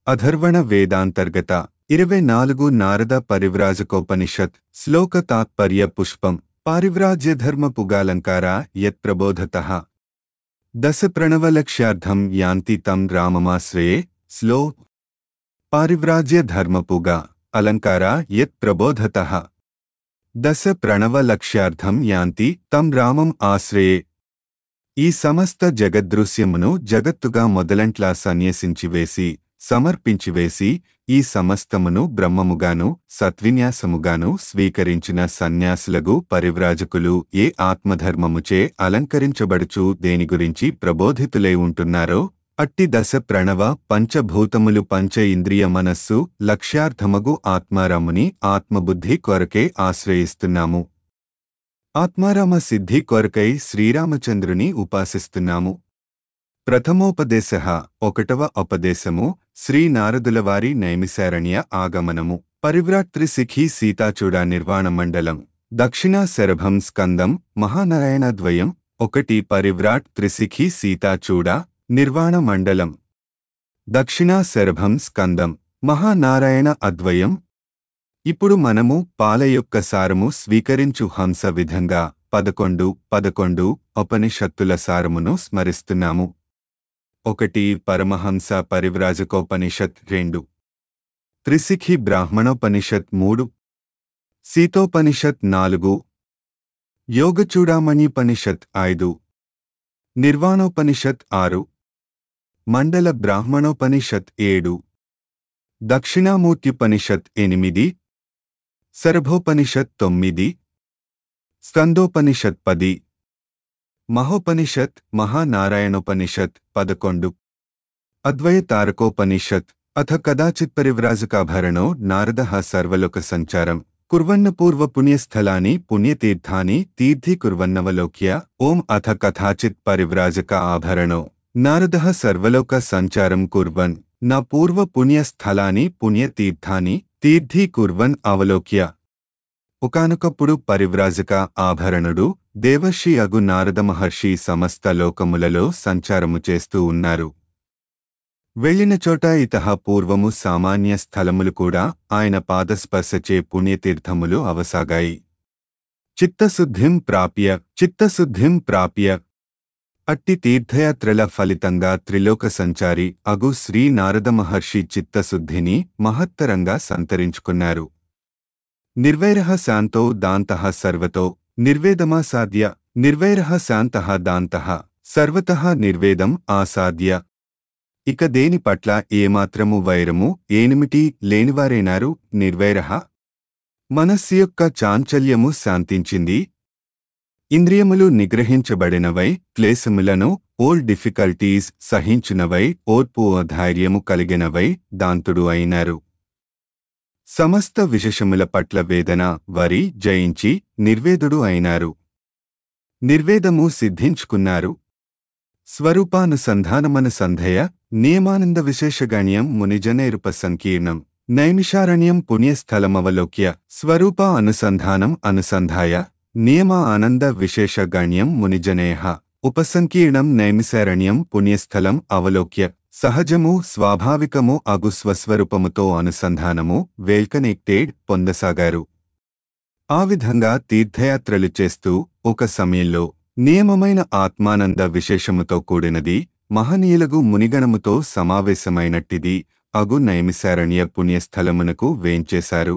అధర్వణ వేదాంతర్గత ఇరవై నాలుగు నారద పరివ్రాజకోపనిషత్ శ్లోక తాత్పర్య పుష్పం పారివ్రాజ్య ధర్మ పుగాలంకార యత్ ప్రబోధత దశ ప్రణవలక్ష్యార్థం యాంతి తం రామమాశ్రయే శ్లో పారివ్రాజ్య ధర్మపుగా అలంకార యత్ ప్రబోధత దశ ప్రణవలక్ష్యార్థం యాంతి తం రామం ఆశ్రయే ఈ సమస్త జగదృశ్యమును జగత్తుగా మొదలంట్లా సన్యసించివేసి సమర్పించివేసి ఈ సమస్తమును బ్రహ్మముగాను సత్విన్యాసముగాను స్వీకరించిన సన్యాసులగు పరివ్రాజకులు ఏ ఆత్మధర్మముచే అలంకరించబడుచు దేని గురించి ప్రబోధితులై ఉంటున్నారో అట్టి దశ ప్రణవ పంచభూతములు పంచ ఇంద్రియ మనస్సు లక్ష్యార్థమగు ఆత్మారాముని ఆత్మబుద్ధి కొరకే ఆశ్రయిస్తున్నాము ఆత్మారామ సిద్ధి కొరకై శ్రీరామచంద్రుని ఉపాసిస్తున్నాము ప్రథమోపదేశ ఒకటవ ఉపదేశము శ్రీ నారదులవారి నైమిశారణ్య ఆగమనము పరివ్రాట్రిశిఖి సీతాచూడ నిర్వాణ మండలం దక్షిణా శరభం స్కందం మహానారాయణ ద్వయం ఒకటి పరివ్రాట్ త్రిశిఖి సీతాచూడ నిర్వాణ మండలం దక్షిణా శరభం స్కందం మహానారాయణ అద్వయం ఇప్పుడు మనము పాల యొక్క సారము స్వీకరించు హంస విధంగా పదకొండు పదకొండు ఉపనిషత్తుల సారమును స్మరిస్తున్నాము ఒకటి పరమహంస పరివ్రాజకోపనిషత్ రెండు త్రిశిఖి బ్రాహ్మణోపనిషత్ మూడు సీతోపనిషత్ నాలుగు యోగచూడామణిపనిషత్ ఐదు నిర్వాణోపనిషత్ ఆరు మండల బ్రాహ్మణోపనిషత్ ఏడు దక్షిణామూర్త్యుపనిషత్ ఎనిమిది శరభోపనిషత్ తొమ్మిది స్కందోపనిషత్ పది మహోపనిషత్ మహానారాయణోపనిషత్ పదకొండు అద్వయతారకోపనిషత్ అథ కదాచిత్ పరివ్రాజకాభరణో నారద సర్వలోక సంచారం కుర్వన్న పూర్వ పుణ్యస్థలాని పుణ్యతీర్థాని తీర్థీకుర్వన్నవలోక్య ఓం అథ కథాచిత్ పరివ్రాజక ఆభరణో నారద సర్వలోక సంచారం కుర్వన్ నా పూర్వ పుణ్యస్థలాని పుణ్యతీర్థాని తీర్థీకుర్వన్ అవలోక్య ఒకనొకప్పుడు పరివ్రాజక ఆభరణుడు దేవర్షి అగు నారద మహర్షి సమస్త లోకములలో సంచారము చేస్తూ ఉన్నారు వెళ్ళిన చోట ఇతహ పూర్వము సామాన్య స్థలములు కూడా ఆయన పాదస్పర్శచే పుణ్యతీర్థములు అవసాగాయి చిత్తశుద్ధిం ప్రాప్య చిత్తశుద్ధిం ప్రాప్య అట్టి తీర్థయాత్రల ఫలితంగా త్రిలోక సంచారి అగు శ్రీ నారద మహర్షి చిత్తశుద్ధిని మహత్తరంగా సంతరించుకున్నారు నిర్వైరః శాంతో దాంతః సర్వతో నిర్వేదమాసాద్య నిర్వైరః శాంతః దాంతః సర్వతః నిర్వేదం ఆసాద్య ఇక దేని పట్ల ఏమాత్రము వైరము ఏనిమిటి లేనివారేనారు నిర్వైరః మనస్సు యొక్క చాంచల్యము శాంతించింది ఇంద్రియములు నిగ్రహించబడినవై క్లేశములను ఓల్ డిఫికల్టీస్ సహించినవై ఓర్పు ధైర్యము కలిగినవై దాంతుడు అయినారు సమస్త విశేషముల పట్ల వేదన వరి జయించి నిర్వేదుడు అయినారు నిర్వేదము సిద్ధించుకున్నారు స్వరూపానుసంధానమనుసంధయ నియమానంద విశేషగణ్యం మునిజనేరుప సంకీర్ణం నైమిషారణ్యం పుణ్యస్థలమవలోక్య స్వరూప అనుసంధానం అనుసంధాయ నియమ ఆనంద విశేషగణ్యం మునిజనేహ ఉపసంకీర్ణం నైమిశారణ్యం పుణ్యస్థలం అవలోక్య సహజము స్వాభావికము అగు స్వస్వరూపముతో అనుసంధానము వేల్కనెక్టెడ్ పొందసాగారు ఆ విధంగా తీర్థయాత్రలు చేస్తూ ఒక సమయంలో నియమమైన ఆత్మానంద విశేషముతో కూడినది మహనీయులగు మునిగణముతో సమావేశమైనట్టిది అగు నైమిశారణ్య పుణ్యస్థలమునకు వేంచేశారు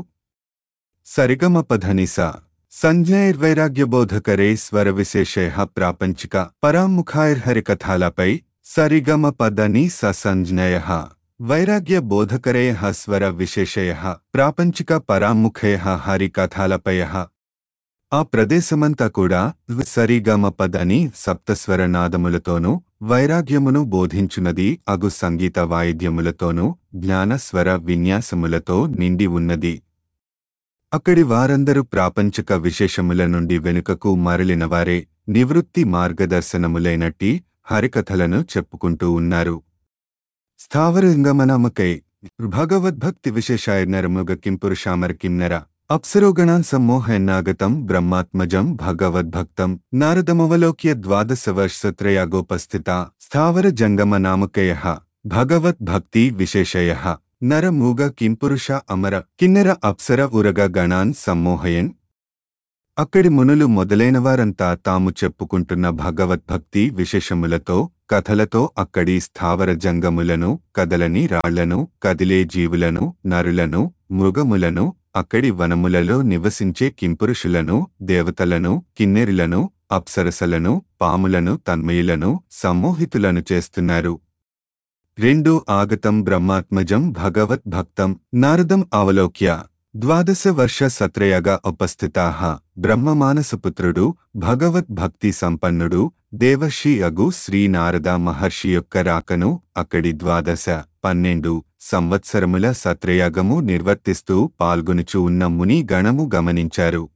సరిగమపధనిస సంజ్ఞైర్వైరాగ్యబోధకరే స్వర విశేషయ ప్రాపంచిక పరాముఖాైర్హరికథాలపై సరిగమపదని ససంజ్ఞయ వైరాగ్య బోధకరే స్వర విశేషయ ప్రాపంచిక పరాముఖయ హరికథాలపయ ఆ ప్రదేశమంతా కూడా సరిగమపదని సప్తస్వర నాదములతోనూ వైరాగ్యమును బోధించున్నది అగు సంగీత వాయిద్యములతోనూ జ్ఞానస్వర విన్యాసములతో నిండి ఉన్నది అక్కడి వారందరూ ప్రాపంచక విశేషముల నుండి వెనుకకు మరలినవారే నివృత్తి మార్గదర్శనములైనట్టి హరికథలను చెప్పుకుంటూ ఉన్నారు స్థావరంగమనమకై భగవద్భక్తి విశేషాయర్నరముగ కిం పురుషామర కింనర అప్సరోగణాన్ సమ్మోహన్నాగతం బ్రహ్మాత్మజం భగవద్భక్తం నారదమవలోక్య ద్వాదశవర్షత్రయాగోపస్థిత స్థావర జంగమ నామకయ భగవద్భక్తి విశేషయ నరమూగ కింపురుష అమర కిన్నెర అప్సర ఉరగ గణాన్ సమ్మోహయన్ అక్కడి మునులు మొదలైనవారంతా తాము చెప్పుకుంటున్న భగవద్భక్తి విశేషములతో కథలతో అక్కడి స్థావర జంగములను కదలని రాళ్లను కదిలే జీవులను నరులను మృగములను అక్కడి వనములలో నివసించే కింపురుషులను దేవతలను కిన్నెరిలను అప్సరసలను పాములను తన్మయులను సమ్మోహితులను చేస్తున్నారు రెండు ఆగతం బ్రహ్మాత్మజం భగవద్భక్తం నారదం అవలోక్య ద్వాదశ వర్ష సత్రయగా ఉపస్థితాః బ్రహ్మమానసపుత్రుడు భగవద్భక్తి సంపన్నుడు దేవర్షి అగు శ్రీనారద మహర్షి యొక్క రాకను అక్కడి ద్వాదశ పన్నెండు సంవత్సరముల సత్రయాగము నిర్వర్తిస్తూ పాల్గొనుచు ఉన్న ముని గణము గమనించారు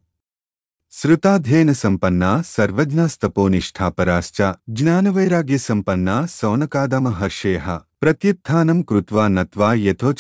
శృతాధ్యయన సంపన్న సర్వజ్ఞాస్తపోనిష్టాపరాశ్చ జ్ఞానవైరాగ్య సంపన్న సౌనకాదమహర్షేః ప్రత్యుత్థానం కృత్వా నత్వా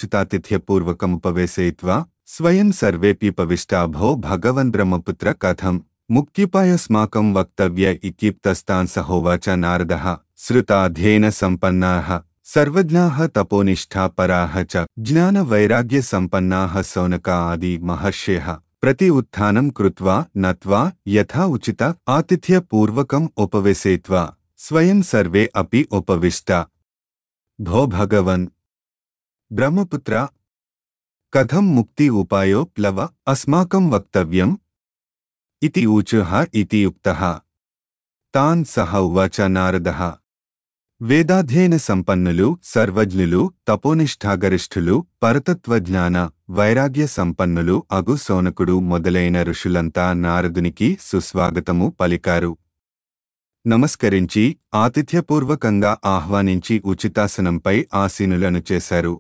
యథోచితాతిథ్యపూర్వకముపవేశయిత్వా స్వయం సర్వేపి పవిష్టాభో భగవన్ బ్రహ్మపుత్ర కథం ముక్తిపాయస్మాకం వక్తవ్య ఇత్యుక్తస్తాన్ సహోవాచ నారదః శృతాధ్యయన సంపన్నాః సర్వజ్ఞాః తపోనిష్టాపరాः చ జ్ఞానవైరాగ్య సంపన్నాः సౌనకా ఆది మహర్షేః ప్రతి ఉత్థానం కృత్వా నత్వా యథా ఉచిత ఆతిథ్యపూర్వకం ఉపవేశయిత్వా స్వయం సర్వే అపి ఉపవిష్ట భో భగవన్ బ్రహ్మపుత్ర కథం ముక్తి ఉపాయో ప్లవ అస్మాకం వక్తవ్యం ఇతి ఊచుః ఇతి యుక్తః తాన్ సహ ఉవాచ నారదః వేదాధ్యయన సంపన్నులు సర్వజ్ఞులు తపోనిష్ఠాగరిష్ఠులు పరతత్వజ్ఞాన వైరాగ్య సంపన్నులు అగు సోనకుడు మొదలైన ఋషులంతా నారదునికి సుస్వాగతము పలికారు నమస్కరించి ఆతిథ్యపూర్వకంగా ఆహ్వానించి ఉచితాసనంపై ఆసీనులను చేశారు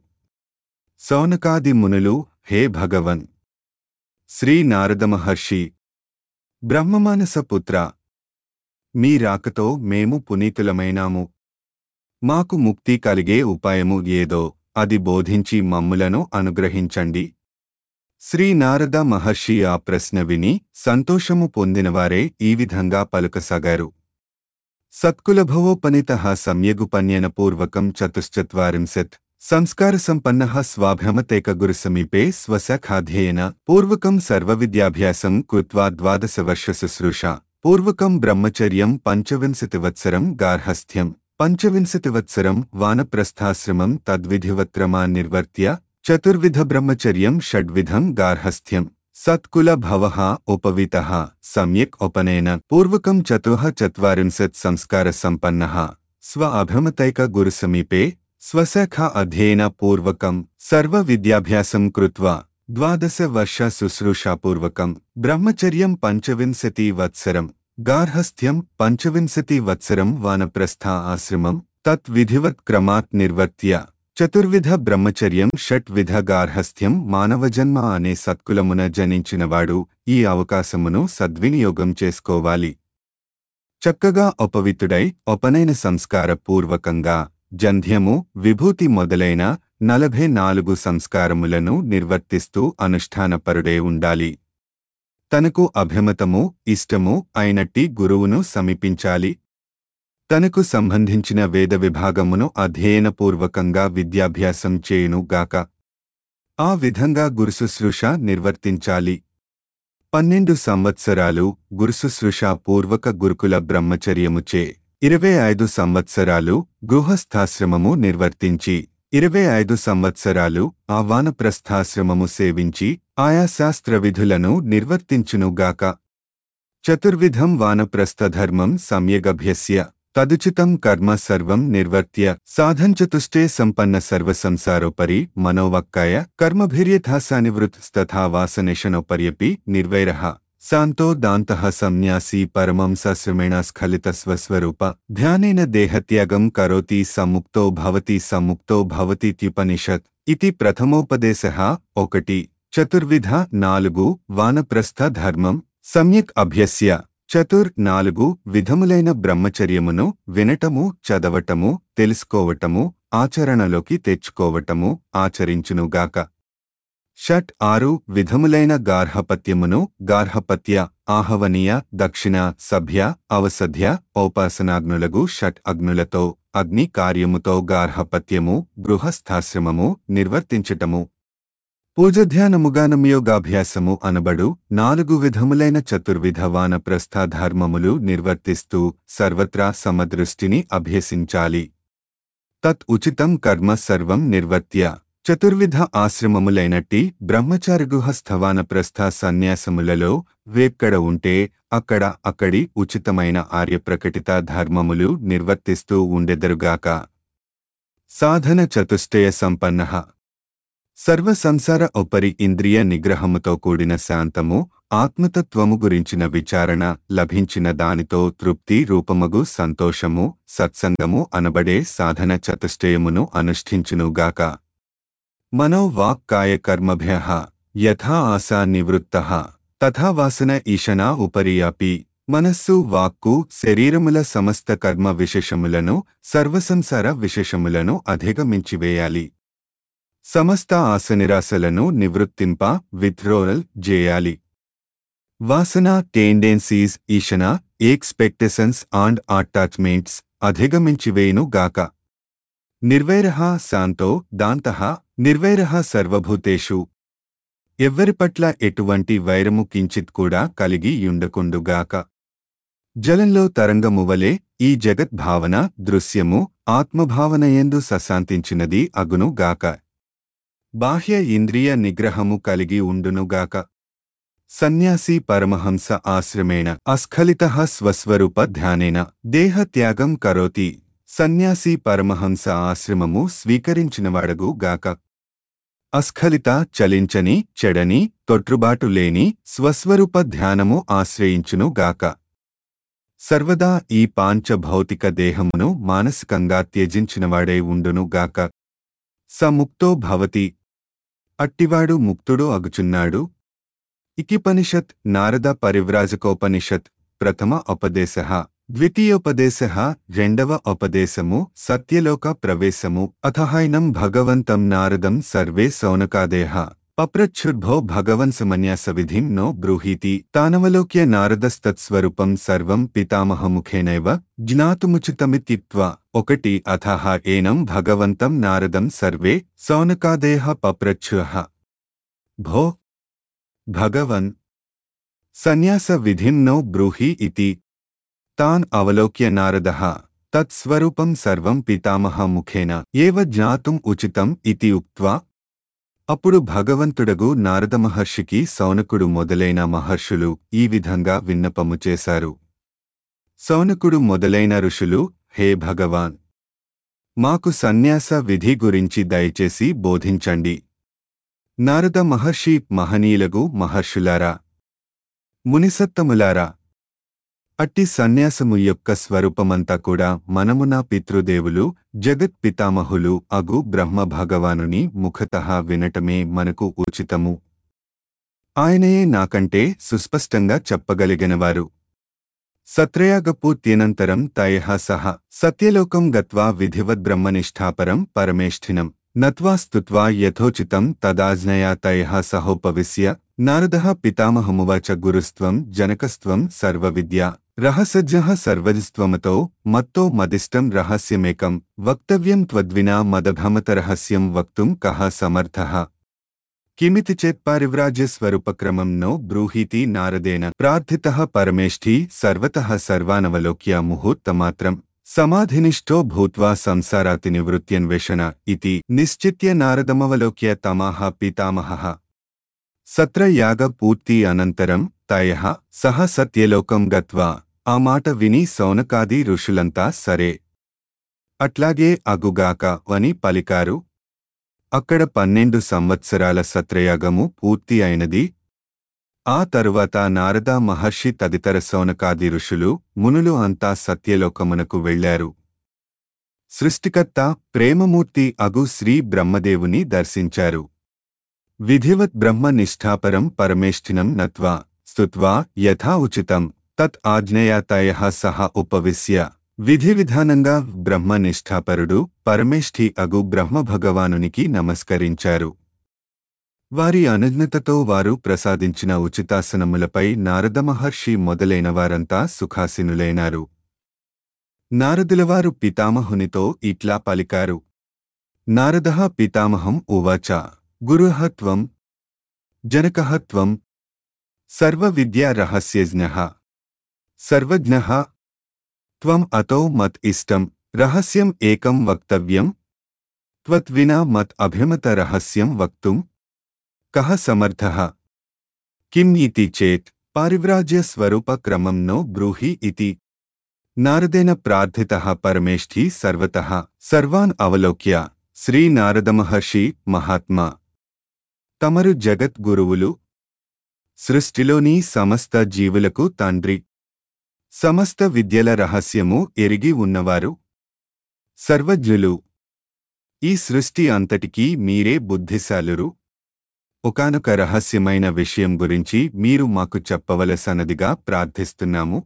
సౌనకాది మునులు హే భగవన్ శ్రీ నారద మహర్షి బ్రహ్మమానస పుత్ర మీ రాకతో మేము పునీతులమైనాము మాకు ముక్తి కలిగే ఉపాయము ఏదో అది బోధించి మమ్ములను అనుగ్రహించండి శ్రీ నారద మహర్షి ఆ ప్రశ్న విని సంతోషము పొందినవారే ఈ విధంగా పలుకసాగారు సత్కులభవోపనిత సమ్యగుపన్యన పూర్వకం చతుశ్చత్వారింశత్ సంస్కార సంపన్న స్వాభ్యమతేక గురు సమీపే స్వసఖాధ్యేయన పూర్వకం సర్వవిద్యాభ్యాసం కృత్వా ద్వాదశ వర్ష శుశ్రూష పూర్వకం బ్రహ్మచర్యం పంచవింశతివత్సరం గార్హస్థ్యం పంచవింశతివత్సరం వానప్రస్థాశ్రమం తద్విధివత్రమాన్నిర్వర్త్య చతుర్విధ బ్రహ్మచర్యం షడ్విధం గార్హస్థ్యం సత్కుల భవః ఉపవితః సమ్యక్ ఉపనయన పూర్వకం చతుః చత్వారింశత్ సంస్కార సంపన్నః స్వ అభిమతైక గురు సమీపే స్వసఖ అధ్యయన పూర్వకం సర్వ విద్యాభ్యాసం కృత్వా ద్వాదశ వర్ష శుశ్రూషాపూర్వకం బ్రహ్మచర్యం పంచవింశతి వత్సరం గార్హస్థ్యం పంచవింశతి వత్సరం వానప్రస్థ ఆశ్రమం తత్ విధివత్ క్రమాత్ నిర్వర్త్య చతుర్విధ బ్రహ్మచర్యం షట్విధ గార్హస్థ్యం మానవజన్మ అనే సత్కులమున జనించినవాడు ఈ అవకాశమును సద్వినియోగం చేసుకోవాలి చక్కగా ఉపవితుడై ఉపనయన సంస్కార పూర్వకంగా జంధ్యము విభూతి మొదలైన నలభై నాలుగు సంస్కారములను నిర్వర్తిస్తూ అనుష్ఠానపరుడే ఉండాలి తనకు అభిమతము ఇష్టము అయినట్టి గురువును సమీపించాలి తనకు సంబంధించిన వేద విభాగమును అధ్యయనపూర్వకంగా విద్యాభ్యాసం చేయును గాక ఆ విధంగా గురుశుశ్రూష నిర్వర్తించాలి పన్నెండు సంవత్సరాలు గురుశుశ్రూష పూర్వక గురుకుల బ్రహ్మచర్యముచే ఇరవై ఐదు సంవత్సరాలు గృహస్థాశ్రమము నిర్వర్తించి ఇరవై ఐదు సంవత్సరాలు ఆ వానప్రస్థాశ్రమము సేవించి ఆయా శాస్త్ర విధులను నిర్వర్తించునుగాక చతుర్విధం వానప్రస్థధర్మం సమ్యగభ్యస్య తదుచితం కర్మ సర్వం నిర్వర్త్య సాధంచతుష్టే సంపన్న సర్వసంసారోపరి మనోవక్కాయ కర్మభిర్యథాసానివృత్స్తథా వాసనేషనోపర్యపి నిర్వైరః శాంతో దాంతః సన్యాసీ పరమం సశ్రమేణ స్ఖలిత స్వస్వరూప ధ్యానేన దేహత్యాగం కరోతి సముక్తో భవతి సముక్తో భవతీత్యుపనిషత్ ఇది ప్రథమోపదేశః ఒకటి చతుర్విధ నాలుగు వానప్రస్థ ధర్మం సమ్యక్ అభ్యస్య చతుర్ నాలుగు విధములైన బ్రహ్మచర్యమును వినటము చదవటము తెలుసుకోవటము ఆచరణలోకి తెచ్చుకోవటము ఆచరించునుగాక షట్ ఆరు విధములైన గార్హపత్యమును గార్హపత్య ఆహవనీయ దక్షిణ సభ్య అవసధ్య ఔపాసనాగ్నులగు షట్ అగ్నులతో అగ్ని కార్యముతో గార్హపత్యము గృహస్థాశ్రమము నిర్వర్తించటము పూజధ్యానముగానమయోగాభ్యాసము అనబడు నాలుగు విధములైన చతుర్విధ వానప్రస్థాధర్మములు నిర్వర్తిస్తూ సర్వత్రా సమదృష్టిని అభ్యసించాలి తత్ ఉచితం కర్మ సర్వం నిర్వర్త్య చతుర్విధ ఆశ్రమములైనట్టి బ్రహ్మచారిగుహస్థవాన ప్రస్థ సన్యాసములలో వేక్కడ ఉంటే అక్కడ అక్కడి ఉచితమైన ఆర్యప్రకటిత ధర్మములు నిర్వర్తిస్తూ ఉండెదరుగాక సాధన చతుష్టయ సంపన్న సర్వ సంసార ఉపరి ఇంద్రియ నిగ్రహముతో కూడిన శాంతము ఆత్మతత్వము గురించిన విచారణ లభించిన దానితో తృప్తి రూపమగు సంతోషము సత్సంగము అనబడే సాధన చతుష్టయమును అనుష్ఠించునుగాక మనోవాక్కాయ కర్మభ్య యథా ఆశా నివృత్త తథా వాసన ఈశనా ఉపరి అపి మనస్సు వాక్కు శరీరముల సమస్త కర్మ విశేషములను సర్వసంసార విశేషములను అధిగమించివేయాలి సమస్త ఆశనిరాశలను నివృత్తింప విత్డ్రోరల్ చేయాలి వాసన టెండెన్సీస్ ఈశన ఎక్స్పెక్టేషన్స్ అండ్ అటాచ్మెంట్స్ అధిగమించివేయును గాక నిర్వైరః శాంతో దాంతః నిర్వైరః సర్వభూతేషు ఎవ్వరి పట్ల ఎటువంటి వైరము కించిత్ కూడా కలిగి యుండకుండుగాక జలంలో తరంగమువలే ఈ జగద్భావన దృశ్యము ఆత్మభావనయందు సశాంతించినది అగును గాక బాహ్య ఇంద్రియ నిగ్రహము కలిగి ఉండునుగాక సన్యాసి పరమహంస ఆశ్రమేణ అస్ఖలిత స్వస్వరూప ధ్యానేన దేహత్యాగం కరోతి సన్యాసి పరమహంస ఆశ్రమము స్వీకరించినవాడగు గాక అస్ఖలిత చలించని చెడని తొట్రుబాటు లేని స్వస్వరూప ధ్యానము ఆశ్రయించును గాక సర్వదా ఈ పాంచ భౌతిక దేహమును మానసికంగా త్యజించినవాడై ఉండును గాక సముక్తో భవతి అట్టివాడు ముక్తుడు అగుచున్నాడు ఇకిపనిషత్ నారద పరివ్రాజకోపనిషత్ ప్రథమ ఉపదేశ ద్వితీయోపదేశ రెండవ ఉపదేశము సత్యలోక ప్రవేశము అథహైనం భగవంతం నారదం సర్వే సౌనకాదేహ పప్రచ్ఛుర్భో భగవన్సమన్యాస విధిం నో బ్రూహీతి తానవలోక్య నారదస్తత్స్వరూపం సర్వం పితామహముఖేనైవ జ్ఞాతుముచితమిత్యుక్త్వా ఒకటి అథహ ఏనం భగవంతం నారదం సర్వే సౌనకాదేహ పప్రచ్ఛుః భో భగవన్ సన్యాస విధిం నో బ్రూహి ఇతి తాన్ అవలోక్య నారదః తత్స్వరూపం సర్వం పితామహ ముఖేన ఏవ జ్ఞాతుం ఉచితం ఇతి ఉక్త్వా అప్పుడు భగవంతుడగు నారద మహర్షికి సౌనకుడు మొదలైన మహర్షులు ఈ విధంగా విన్నపము చేశారు సౌనకుడు మొదలైన ఋషులు హే భగవాన్ మాకు సన్యాస విధి గురించి దయచేసి బోధించండి నారద మహర్షి మహనీయులగు మహర్షులారా మునిసత్తములారా అట్టి సన్యాసము యొక్క స్వరూపమంతా కూడా మనమున పితృదేవులు జగత్ పితామహులు అగు బ్రహ్మ భగవానుని ముఖతః వినటమే మనకు ఉచితము ఆయనయే నాకంటే సుస్పష్టంగా చెప్పగలిగినవారు సత్రయాగపూర్త్యనంతరం తయః సహ సత్యలోకం గత్వా విధివద్ బ్రహ్మనిష్ఠాపరం పరమేష్ఠినం నత్వా స్తుత్వా యథోచితం తదాజ్ఞయా తయః సహోపవిశ్య నారదః పితామహమువాచ గురుస్త్వం జనకస్త్వం సర్వవిద్యా రహసజ్జః సర్వజిస్త్వమతో మత్తో మదిష్టం రహస్యమేకం వక్తవ్యం త్వద్వినా మదభమతరహస్యం వక్తుం కః సమర్థః కిమితి చేత్పారివ్రాజ్యస్వరూపక్రమం నో బ్రూహీతి నారదేన ప్రార్థితః పరమేష్ఠీ సర్వతః సర్వానవలోక్య ముహూర్తమాత్రం సమాధినిష్టో భూత్వా సంసారాతి నివృత్త్యన్వేషణ ఇతి నిశ్చిత్య నారదమవలోక్య తమాహ పితామహః సత్రయాగ పూర్తి అనంతరం తయః సహ సత్యలోకం గత్వా ఆ మాట విని సౌనకాది ఋషులంతా సరే అట్లాగే అగుగాక అని పలికారు అక్కడ పన్నెండు సంవత్సరాల సత్రయాగము పూర్తి అయినది ఆ తరువాత నారద మహర్షి తదితర సౌనకాది ఋషులు మునులు అంతా సత్యలోకమునకు వెళ్లారు సృష్టికర్త ప్రేమమూర్తి అగు శ్రీ బ్రహ్మదేవుని దర్శించారు విధివత్ బ్రహ్మ నిష్ఠాపరం పరమేష్ఠినం నత్వా స్తుత్వా యథా ఉచితం తత్ ఆజ్ఞయాతయ సహ ఉపవిశ్య విధి విధానంగా బ్రహ్మ నిష్ఠాపరుడు పరమేష్ఠి అగు బ్రహ్మ భగవానునికి నమస్కరించారు వారి అనుజ్ఞతతో వారు ప్రసాదించిన ఉచితాసనములపై నారద మహర్షి మొదలైన వారంతా సుఖాసీనులైనారు నారదులవారు పితామహునితో ఇట్లా పలికారు నారదః పితామహం ఉవాచ గురుః త్వం జనకః త్వం సర్వవిద్యా రహస్యజ్ఞః సర్వజ్ఞః త్వం అతో మత్ ఇష్టం రహస్యం ఏకం వక్తవ్యం త్వద్వినా మత్ అభిమత రహస్యం వక్తుం కః సమర్థః కిం ఇతి చేత్ పారివ్రాజ్య స్వరూప క్రమం నో బ్రూహి ఇతి నారదేన ప్రార్థితః పరమేష్ఠి సర్వతః సర్వాన్ అవలోక్య శ్రీ నారదమహర్షి మహాత్మా తమరు జగద్గురువులు సృష్టిలోని సమస్త జీవులకు తండ్రి సమస్త విద్యల రహస్యము ఎరిగి ఉన్నవారు సర్వజ్ఞులు ఈ సృష్టి అంతటికీ మీరే బుద్ధిశాలురు ఒకానొక రహస్యమైన విషయం గురించి మీరు మాకు చెప్పవలసనదిగా ప్రార్థిస్తున్నాము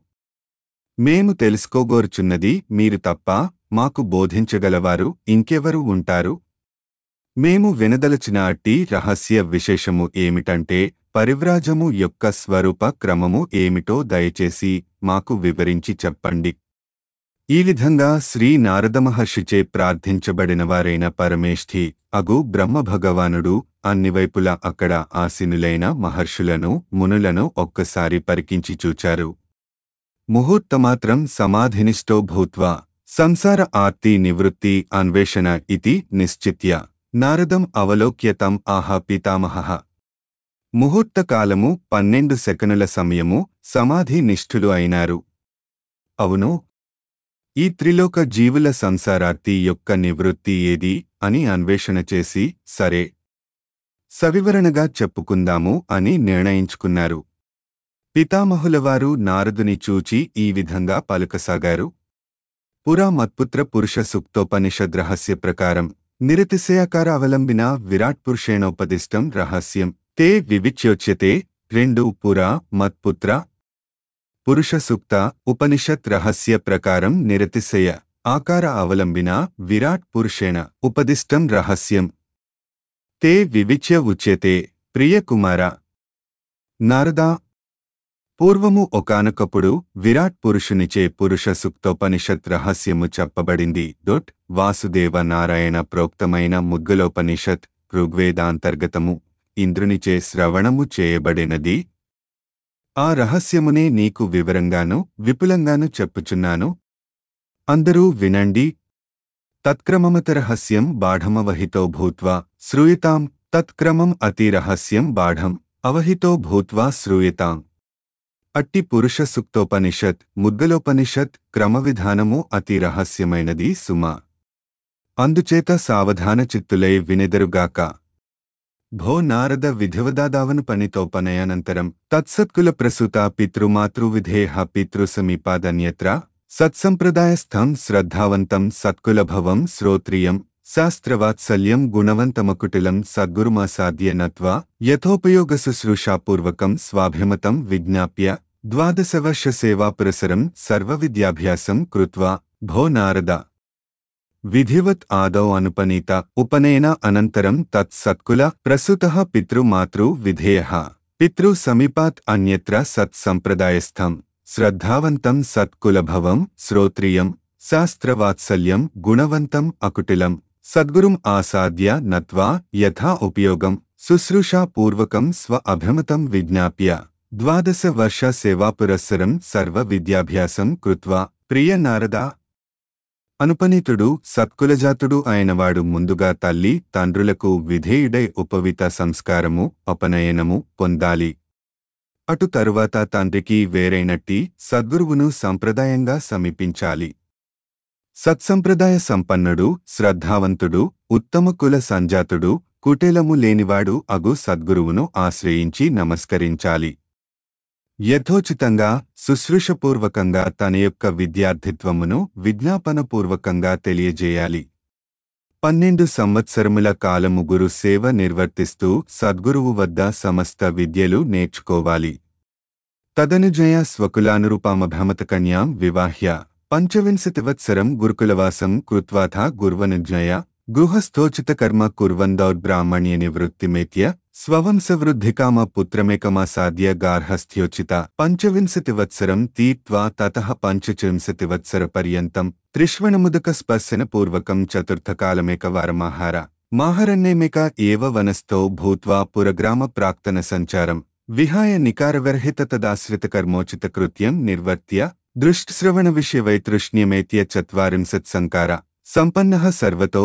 మేము తెలుసుకోగోరుచున్నది మీరు తప్ప మాకు బోధించగలవారు ఇంకెవరు ఉంటారు మేము వినదలచిన అట్టి రహస్య విశేషము ఏమిటంటే పరివ్రాజము యొక్క స్వరూప క్రమము ఏమిటో దయచేసి మాకు వివరించి చెప్పండి ఈ విధంగా శ్రీ నారదమహర్షిచే ప్రార్థించబడినవారైన పరమేష్ఠి అగు బ్రహ్మభగవానుడు అన్ని వైపులా అక్కడ ఆసీనులైన మహర్షులను మునులను ఒక్కసారి పరికించి చూచారు ముహూర్తమాత్రం సమాధినిష్టో భూత్వా సంసార ఆర్తి నివృత్తి అన్వేషణ ఇతి నిశ్చిత్య నారదం అవలోక్యతం ఆహ పితామహ ముహూర్తకాలము పన్నెండు సెకనుల సమయము సమాధి నిష్ఠులు అయినారు అవును ఈ త్రిలోక జీవుల సంసారార్తి యొక్క నివృత్తి ఏది అని అన్వేషణ చేసి సరే సవివరణగా చెప్పుకుందాము అని నిర్ణయించుకున్నారు పితామహులవారు నారదుని చూచి ఈ విధంగా పలుకసాగారు పురా మత్పుత్ర పురుష సూక్తోపనిషద్ రహస్య ప్రకారం నిరతిశయాకార అవలంబిన విరాట్ పురుషేణోపదిష్టం రహస్యం తే వివిచ్యోచ్యతే రెండు పురా మత్పుత్ర పురుష సూక్త ఉపనిషత్ రహస్య ప్రకారం నిరతిశయ ఆకార అవలంబిన విరాట్ పురుషేణ ఉపదిష్టం రహస్యం తే వివిచ్య ఉచ్యతే ప్రియకుమార నారదా పూర్వము ఒకానొకప్పుడు విరాట్ పురుషునిచే పురుష సుక్తోపనిషత్ రహస్యము చెప్పబడింది డొట్ వాసుదేవ నారాయణ ప్రోక్తమైన ముగ్గలోపనిషత్ ఋగ్వేదాంతర్గతము ఇంద్రునిచే శ్రవణము చేయబడినది ఆ రహస్యమునే నీకు వివరంగాను విపులంగాను చెప్పుచున్నాను అందరూ వినండి తత్క్రమమత రహస్యం బాఢమవహితో భూత్వా శ్రూయతాం తత్క్రమం అతి రహస్యం బాఢం అవహితో భూత్వా శ్రూయతాం అట్టి పురుష సుక్తోపనిషత్ ముద్గలోపనిషత్ క్రమవిధానము అతి రహస్యమైనది సుమ అందుచేత సావధాన చిత్తులై వినెదరుగాక భో నారద విధివదాదావను పనితోపనయానంతరం తత్సత్కుల ప్రసూత పితృమాతృవిధేహ పితృసమీపాదన్యత్ర సత్సంప్రదాయస్థం శ్రద్ధావంతం సత్కులభవం శ్రోత్రియం శాస్త్రవాత్సల్యం గుణవంతమకుటిలం సద్గురుమాసాద్య నత్వా యథోపయోగ శుశ్రూషాపూర్వకం స్వాభిమతం విజ్ఞాప్య ద్వాదశవర్ష సేవాపురసరం సర్వవిద్యాభ్యాసం కృత్వా భో నారద విధివత్ ఆదౌ అనుపనీత ఉపనయన అనంతరం తత్ సత్కుల ప్రసుతః పితృమాతృ విధేయ పితృ సమీపాత్ అన్యత్ర సత్ సంప్రదాయస్థం శ్రద్ధావంతం సత్కులభవం శ్రోత్రియం శాస్త్రవాత్సల్యం గుణవంతం అకుటిలం సద్గురుం ఆసాద్య నత్వా యథా ఉపయోగం శుశ్రూషాపూర్వకం స్వ అభిమతం విజ్ఞాప్య ద్వాదశ వర్ష సేవాపురస్సరం సర్వ విద్యాభ్యాసం కృత్వా ప్రియ నారదా అనుపనీతుడు సత్కులజాతుడు అయినవాడు ముందుగా తల్లి తండ్రులకు విధేయుడై ఉపవిత సంస్కారము అపనయనము పొందాలి అటు తరువాత తండ్రికి వేరైనట్టి సద్గురువును సంప్రదాయంగా సమీపించాలి సత్సంప్రదాయ సంపన్నుడు శ్రద్ధావంతుడు ఉత్తమ కుల సంజాతుడు కుటేలము లేనివాడు అగు సద్గురువును ఆశ్రయించి నమస్కరించాలి యథోచితంగా శుశ్రూషపూర్వకంగా తన యొక్క విద్యార్థిత్వమును విజ్ఞాపనపూర్వకంగా తెలియజేయాలి పన్నెండు సంవత్సరముల కాలము గురు సేవ నిర్వర్తిస్తూ సద్గురువు వద్ద సమస్త విద్యలు నేర్చుకోవాలి తదనుజయ స్వకులానురూపామభమతకన్యాం వివాహ్య పంచవింశతివత్సరం గురుకులవాసం కృత్వాథ గుర్వనుజ్ఞయ గృహస్థోచితకర్మ కుర్వందౌర్బ్రాహ్మణ్య నివృత్తిమేత్య స్వవంశవృద్ధికామ పుత్రమేకమాసాద్య గార్హస్థ్యోచిత పంచవింశతివత్సరం తీత్వా తతః పంచచవింశతివత్సర పర్యంతం త్రిష్వణముదక స్పర్శన పూర్వకం చతుర్థకాలమేకవారమాహార మాహరణ్యమేక ఏవ వనస్థో భూత్వా పురగ్రామ ప్రాక్తన సంచారం విహాయ నికారవర్హిత తదాశ్రితకర్మోచిత కృత్యం నిర్వర్త్య దృష్ట్శ్రవణ విషయ వైతృష్ణ్యమేత్య చత్వారింశత్ సంకార సంపన్నః సర్వతో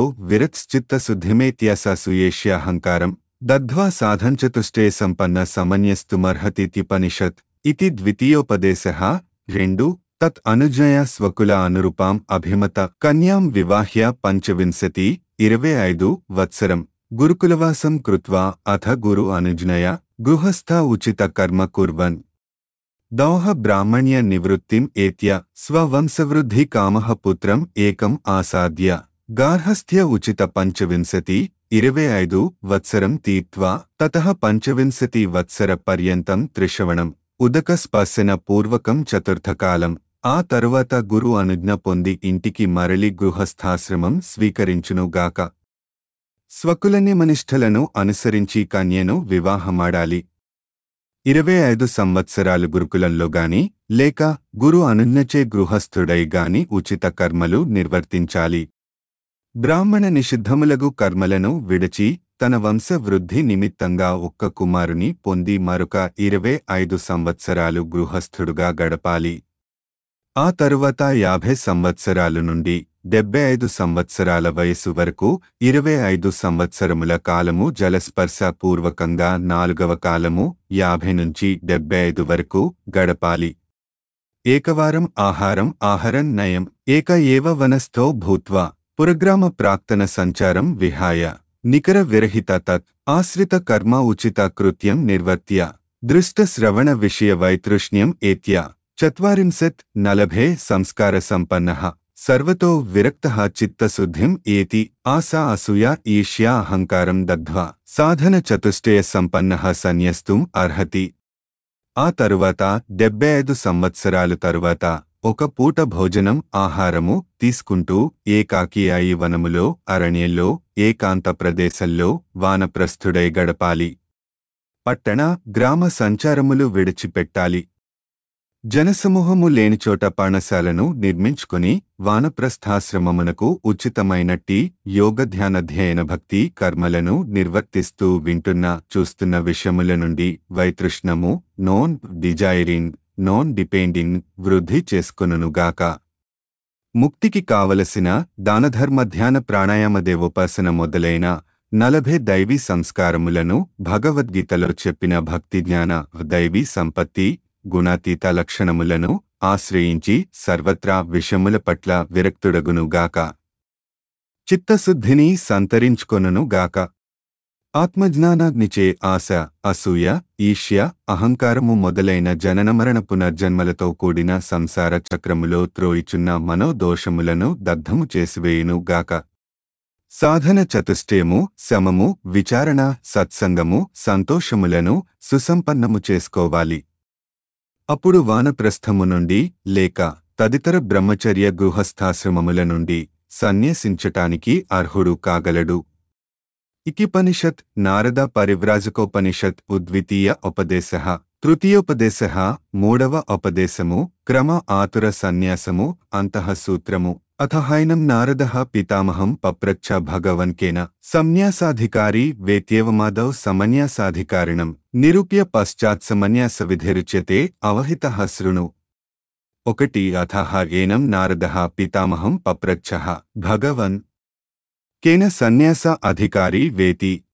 విరత్శ్చిత్తశుద్ధిమేత్యాసాసూయేష్యాహంకారం దద్ధ్వా సాధంచతుష్టే సంపన్న సమన్యస్తుమర్హతీత్యుపనిషత్ ఇది ద్వితీయోపదేశः రెండు తత్ అనుజయ స్వకుల అనురూపాం అభిమత కన్యాం వివాహ్య పంచవింశతి ఇరవై ఐదు వత్సరం గురుకులవాసం కృత్వా అథ గురు అనుజ్ఞయ గృహస్థ ఉచిత కర్మ కుర్వన్ దౌహ బ్రాహ్మణ్య నివృత్తిం ఏత్య స్వవంశవృద్ధి కామః పుత్రం ఏకం ఆసాద్య గార్హస్థ్య ఉచిత పంచవింశతి ఇరవై ఐదు వత్సరం తీత్వా తతః పంచవింశతి వత్సర పర్యంతం త్రిశ్రవణం ఉదక స్పర్శన పూర్వకం చతుర్థకాలం ఆ తరువాత గురు అనుజ్ఞ పొంది ఇంటికి మరలి గృహస్థాశ్రమం స్వీకరించునుగాక స్వకులనిమనిష్టలను అనుసరించి కన్యను వివాహమాడాలి ఇరవై ఐదు సంవత్సరాలు గురుకులంలో గాని లేక గురు అనుజ్ఞచే గృహస్థుడై గాని ఉచిత కర్మలు నిర్వర్తించాలి బ్రాహ్మణ నిషిద్ధములగు కర్మలను విడిచి తన వంశ వృద్ధి నిమిత్తంగా ఒక్క కుమారుని పొంది మరొక ఇరవై ఐదు సంవత్సరాలు గృహస్థుడుగా గడపాలి ఆ తరువాత యాభై సంవత్సరాలు నుండి డెబ్బై ఐదు సంవత్సరాల వయసు వరకు ఇరవై ఐదు సంవత్సరముల కాలము జలస్పర్శ పూర్వకంగా నాలుగవ కాలము యాభై నుంచి డెబ్బై ఐదు వరకు గడపాలి ఏకవారం ఆహారం ఆహారం నయం ఏక ఏవ వనస్థో భూత్వా పురగ్రామ ప్రాక్తన సంచారం విహాయ నికర విరహిత తత్ ఆశ్రిత కర్మ ఉచిత కృత్యం నిర్వర్త్య దృష్ట శ్రవణ విషయ వైతృష్ణ్యం ఏత్య చత్వారింశత్ నలభే సంస్కార సంపన్న సర్వతో విరక్త చిత్తశుద్ధిం ఏతి ఆశా అసూయ ఈష్యా అహంకారం దగ్ధ్వా సాధన చతుష్టయ సంపన్న సన్యస్తుం అర్హతి ఆ తరువాత డెబ్బై ఐదు సంవత్సరాలు తరువాత ఒక పూట భోజనం ఆహారము తీసుకుంటూ ఏకాకి అయి వనములో అరణ్యంలో ఏకాంత ప్రదేశంలో వానప్రస్థుడై గడపాలి పట్టణ గ్రామ సంచారములు విడిచిపెట్టాలి జనసమూహము లేనిచోట పర్ణశాలను నిర్మించుకుని వానప్రస్థాశ్రమమునకు ఉచితమైనట్టి యోగధ్యానధ్యయన భక్తి కర్మలను నిర్వర్తిస్తూ వింటున్న చూస్తున్న విషయముల నుండి వైతృష్ణము నోన్ డిజైరింగ్ నాన్ డిపెండింగ్ వృద్ధి చేసుకొనుగాక ముక్తికి కావలసిన దానధర్మ ధ్యాన ప్రాణాయామ దేవోపాసన మొదలైన నలభై దైవీ సంస్కారములను భగవద్గీతలో చెప్పిన భక్తి జ్ఞాన దైవీ సంపత్తి గుణాతీత లక్షణములను ఆశ్రయించి సర్వత్రా విషముల పట్ల విరక్తుడగునుగాక చిత్తశుద్ధిని సంతరించుకొనుగాక ఆత్మజ్ఞానాగ్నిచే ఆశ అసూయ ఈష్య అహంకారము మొదలైన జననమరణ పునర్జన్మలతో కూడిన సంసార చక్రములో త్రోయిచున్న మనోదోషములను దగ్ధము చేసివేయును గాక సాధన చతుష్టయము శమము విచారణ సత్సంగము సంతోషములను సుసంపన్నము చేసుకోవాలి అప్పుడు వానప్రస్థము నుండి లేక తదితర బ్రహ్మచర్య గృహస్థాశ్రమముల నుండి సన్యసించటానికి అర్హుడు కాగలడు ఇకిపనిషత్ నారద పరివ్రాజకోపనిషత్ ఉద్వితీయ ఉపదేశ తృతీయోపదేశ మూడవ ఉపదేశము క్రమ ఆతుర సన్యాసము అంతఃసూత్రము అథ హైనం నారద పితామహం పప్రచ్చ భగవన్కేన సన్యాసాధికారి వేత్యేవమాదౌ సమన్యాసాధికారిణం నిరూప్య పశ్చాత్ సమన్యాస విధిరుచ్యతే అవహిత శృణు ఒకటి అథ ఏనం నారద పితామహం పప్రచ్చ భగవన్ కేన సన్యాస అధికారి వేతి